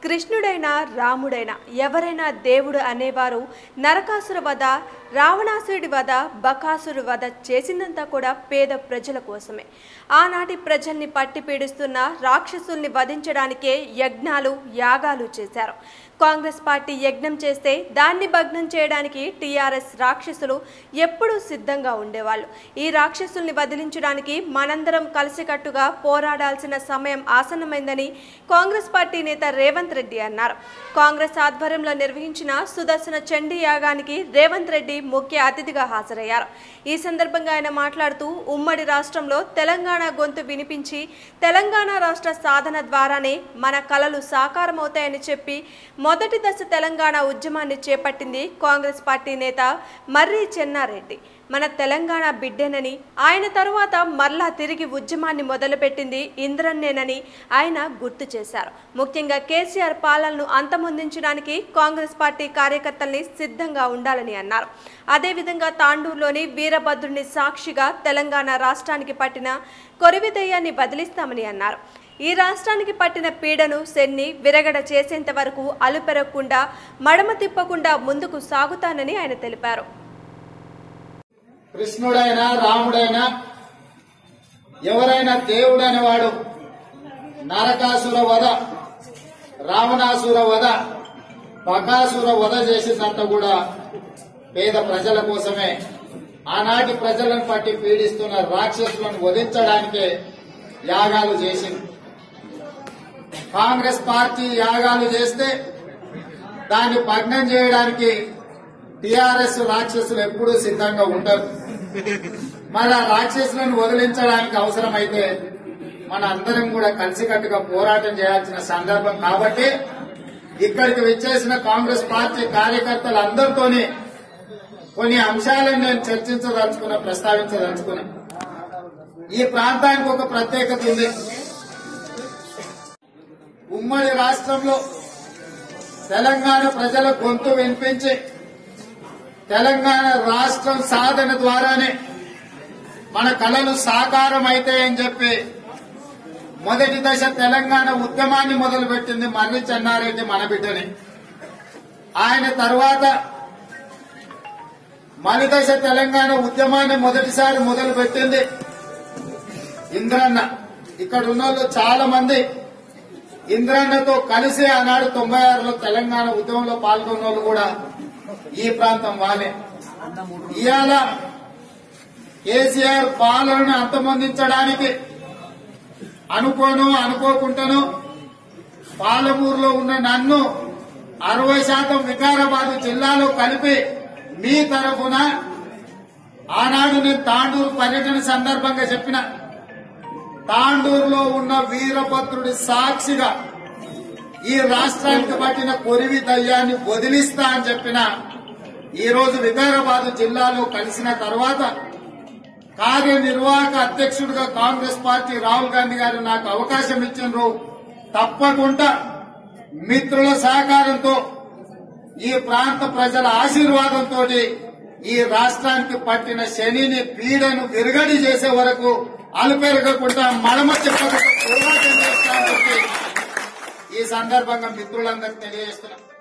కృష్ణుడైనా రాముడైనా ఎవరైనా దేవుడు అనేవారు నరకాసుర వధ రావణాసురుడి వధ బకాసురు వధ చేసిందంతా కూడా పేద ప్రజల కోసమే ఆనాటి ప్రజల్ని పట్టి పీడిస్తున్న రాక్షసుల్ని వధించడానికే యజ్ఞాలు యాగాలు చేశారు కాంగ్రెస్ పార్టీ యజ్ఞం చేస్తే దాన్ని భగ్నం చేయడానికి టీఆర్ఎస్ రాక్షసులు ఎప్పుడూ సిద్ధంగా ఉండేవాళ్ళు ఈ రాక్షసుల్ని వదిలించడానికి మనందరం కలిసికట్టుగా పోరాడాల్సిన సమయం ఆసన్నమైందని కాంగ్రెస్ పార్టీ నేత రేవంత్ రెడ్డి అన్నారు కాంగ్రెస్ ఆధ్వర్యంలో నిర్వహించిన సుదర్శన చండీ యాగానికి రేవంత్ రెడ్డి ముఖ్య అతిథిగా హాజరయ్యారు ఈ సందర్భంగా ఆయన మాట్లాడుతూ ఉమ్మడి రాష్ట్రంలో తెలంగాణ గొంతు వినిపించి తెలంగాణ రాష్ట్ర సాధన ద్వారానే మన కలలు సాకారమవుతాయని చెప్పి మొదటి దశ తెలంగాణ ఉద్యమాన్ని చేపట్టింది కాంగ్రెస్ పార్టీ నేత మర్రి చెన్నారెడ్డి మన తెలంగాణ బిడ్డేనని ఆయన తరువాత మరలా తిరిగి ఉద్యమాన్ని మొదలుపెట్టింది ఇంద్రన్నేనని ఆయన గుర్తు చేశారు ముఖ్యంగా కేసీఆర్ పాలనను అంతమొందించడానికి కాంగ్రెస్ పార్టీ కార్యకర్తల్ని సిద్ధంగా ఉండాలని అన్నారు అదేవిధంగా తాండూరులోని వీరభద్రుని సాక్షిగా తెలంగాణ రాష్ట్రానికి పట్టిన కొరివిదయ్యాన్ని బదిలిస్తామని అన్నారు ఈ రాష్ట్రానికి పట్టిన పీడను శన్ని విరగడ చేసేంత వరకు అలుపెరగకుండా మడమ తిప్పకుండా ముందుకు సాగుతానని ఆయన తెలిపారు కృష్ణుడైనా రాముడైనా ఎవరైనా దేవుడు అనేవాడు నరకాసుర వధ రావణాసుర వధ బకాసుర వధ చేసిందంతా కూడా పేద ప్రజల కోసమే ఆనాటి ప్రజలను పట్టి పీడిస్తున్న రాక్షసులను వధించడానికే యాగాలు చేసింది కాంగ్రెస్ పార్టీ యాగాలు చేస్తే దాన్ని భగ్నం చేయడానికి టిఆర్ఎస్ రాక్షసులు ఎప్పుడూ సిద్ధంగా ఉండరు మరి ఆ రాక్షసులను వదిలించడానికి అవసరమైతే మన అందరం కూడా కలిసికట్టుగా పోరాటం చేయాల్సిన సందర్భం కాబట్టి ఇక్కడికి విచ్చేసిన కాంగ్రెస్ పార్టీ కార్యకర్తలు అందరితోని కొన్ని అంశాలను నేను చర్చించదలుచుకున్నా ప్రస్తావించదలుచుకున్నా ఈ ప్రాంతానికి ఒక ప్రత్యేకత ఉంది ఉమ్మడి రాష్ట్రంలో తెలంగాణ ప్రజల గొంతు వినిపించి తెలంగాణ రాష్ట్రం సాధన ద్వారానే మన కళలు సాకారం అవుతాయని చెప్పి మొదటి దశ తెలంగాణ ఉద్యమాన్ని మొదలుపెట్టింది మర్రి చెన్నారెడ్డి మన బిడ్డని ఆయన తర్వాత మలి దశ తెలంగాణ ఉద్యమాన్ని మొదటిసారి మొదలుపెట్టింది ఇంద్రన్న ఇక్కడ ఉన్న వాళ్ళు చాలా మంది ఇంద్రన్నతో కలిసి ఆనాడు తొంభై ఆరులో తెలంగాణ ఉద్యమంలో పాల్గొన్న వాళ్ళు కూడా ఈ ప్రాంతం వాళ్ళే ఇవాళ కేసీఆర్ పాలనను అంతమొందించడానికి అనుకోను అనుకోకుండాను పాలమూరులో ఉన్న నన్ను అరవై శాతం వికారాబాద్ జిల్లాలో కలిపి మీ తరఫున ఆనాడు నేను తాండూరు పర్యటన సందర్భంగా చెప్పిన తాండూరులో ఉన్న వీరభద్రుడి సాక్షిగా ఈ రాష్ట్రానికి పట్టిన కొరివి దయ్యాన్ని వదిలిస్తా అని చెప్పిన ఈ రోజు వికారాబాద్ జిల్లాలో కలిసిన తర్వాత కార్యనిర్వాహక అధ్యక్షుడిగా కాంగ్రెస్ పార్టీ రాహుల్ గాంధీ గారు నాకు అవకాశం ఇచ్చిండ్రు తప్పకుండా మిత్రుల సహకారంతో ఈ ప్రాంత ప్రజల ఆశీర్వాదంతో ఈ రాష్ట్రానికి పట్టిన శనిని పీడను విరుగడి చేసే వరకు అలుపెరగకుండా మడమ చెప్పకుండా పోరాటం చేస్తామని చెప్పి ఈ సందర్భంగా మిత్రులందరికీ తెలియజేస్తున్నాం